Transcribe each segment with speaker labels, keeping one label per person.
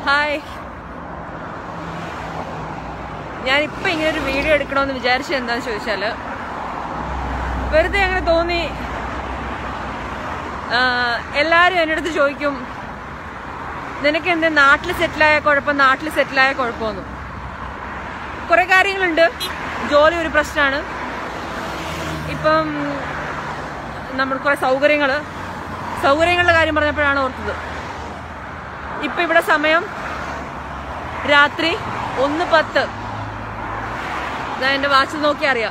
Speaker 1: hi ഞാനിപ്പോൾ ഇങ്ങനെ ഒരു വീഡിയോ എടുക്കണമെന്ന് വിചാരിച്ചത് എന്താണെന്ന് ചോദിച്ചാൽ വെറുതെ അങ്ങനെ തോന്നി ആ, എല്ലാവരും എൻ്റെ അടുത്ത് ചോദിക്കും നിനക്ക് എന്താ നാട്ടിൽ സെറ്റിലായ കുഴപ്പം നാട്ടിൽ സെറ്റിലായ കുഴപ്പമൊന്നും കുറേ കാര്യങ്ങളുണ്ട് ജോലി ഒരു പ്രശ്നമാണ് ഇപ്പം നമ്മൾ കുറേ സൗകര്യങ്ങൾ സൗകര്യങ്ങളുടെ കാര്യം പറഞ്ഞപ്പോഴാണ് ഓർത്തത് ഇപ്പം ഇവിടെ സമയം രാത്രി ഒന്ന് പത്ത് ഞാൻ എൻ്റെ വാച്ചിൽ നോക്കി അറിയാം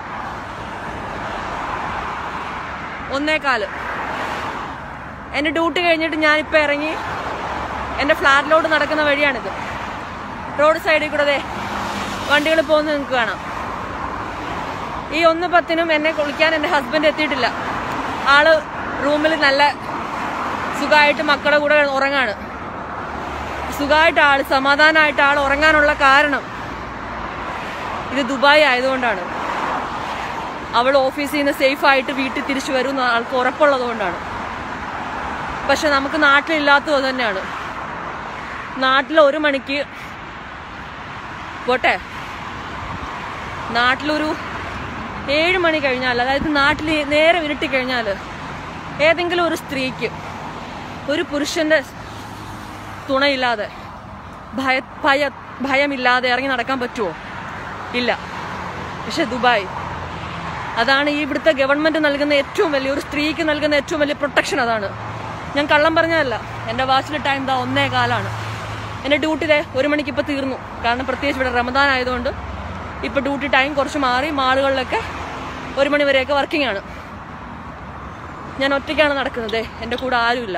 Speaker 1: ഒന്നേകാല് എൻ്റെ ഡ്യൂട്ടി കഴിഞ്ഞിട്ട് ഞാനിപ്പോൾ ഇറങ്ങി എൻ്റെ ഫ്ലാറ്റിലോട്ട് നടക്കുന്ന വഴിയാണിത് റോഡ് സൈഡിൽ കൂടെ ദേ വണ്ടികൾ പോകുന്നത് നിങ്ങൾക്ക് കാണാം ഈ ഒന്ന് പത്തിനും എന്നെ കുളിക്കാൻ എൻ്റെ ഹസ്ബൻഡ് എത്തിയിട്ടില്ല ആള് റൂമിൽ നല്ല സുഖമായിട്ട് മക്കളുടെ കൂടെ ഉറങ്ങാണ് സുഖമായിട്ട് ആള് സമാധാനമായിട്ട് ആൾ ഉറങ്ങാനുള്ള കാരണം ഇത് ദുബായ് ആയതുകൊണ്ടാണ് അവൾ ഓഫീസിൽ നിന്ന് സേഫ് ആയിട്ട് വീട്ടിൽ തിരിച്ചു വരും എന്ന് ആൾക്ക് ഉറപ്പുള്ളത് കൊണ്ടാണ് പക്ഷെ നമുക്ക് നാട്ടിലില്ലാത്തത് തന്നെയാണ് നാട്ടിൽ ഒരു മണിക്ക് പോട്ടെ നാട്ടിലൊരു ഏഴ് മണി കഴിഞ്ഞാൽ അതായത് നാട്ടിൽ നേരെ ഇരുട്ടി കഴിഞ്ഞാൽ ഏതെങ്കിലും ഒരു സ്ത്രീക്ക് ഒരു പുരുഷന്റെ തുണയില്ലാതെ ഭയ ഭയ ഭയമില്ലാതെ ഇറങ്ങി നടക്കാൻ പറ്റുമോ ഇല്ല പക്ഷെ ദുബായ് അതാണ് ഈ ഇവിടുത്തെ ഗവൺമെന്റ് നൽകുന്ന ഏറ്റവും വലിയ ഒരു സ്ത്രീക്ക് നൽകുന്ന ഏറ്റവും വലിയ പ്രൊട്ടക്ഷൻ അതാണ് ഞാൻ കള്ളം പറഞ്ഞതല്ല എൻ്റെ വാച്ചിലെ ടൈം ദാ ഒന്നേ കാലാണ് എൻ്റെ ഡ്യൂട്ടി ദേ ഒരു മണിക്ക് ഇപ്പോൾ തീർന്നു കാരണം പ്രത്യേകിച്ച് ഇവിടെ റമദാൻ ആയതുകൊണ്ട് ഇപ്പോൾ ഡ്യൂട്ടി ടൈം കുറച്ച് മാറി മാളുകളിലൊക്കെ ഒരു മണി വരെയൊക്കെ വർക്കിംഗ് ആണ് ഞാൻ ഒറ്റയ്ക്കാണ് നടക്കുന്നത് എൻ്റെ കൂടെ ആരുമില്ല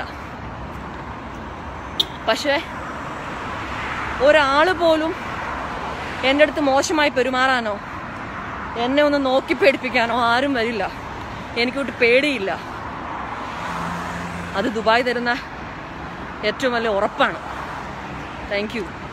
Speaker 1: പക്ഷേ ഒരാൾ പോലും എൻ്റെ അടുത്ത് മോശമായി പെരുമാറാനോ എന്നെ ഒന്ന് നോക്കി പേടിപ്പിക്കാനോ ആരും വരില്ല എനിക്കൊട്ട് പേടിയില്ല അത് ദുബായ് തരുന്ന ഏറ്റവും വലിയ ഉറപ്പാണ് താങ്ക് യു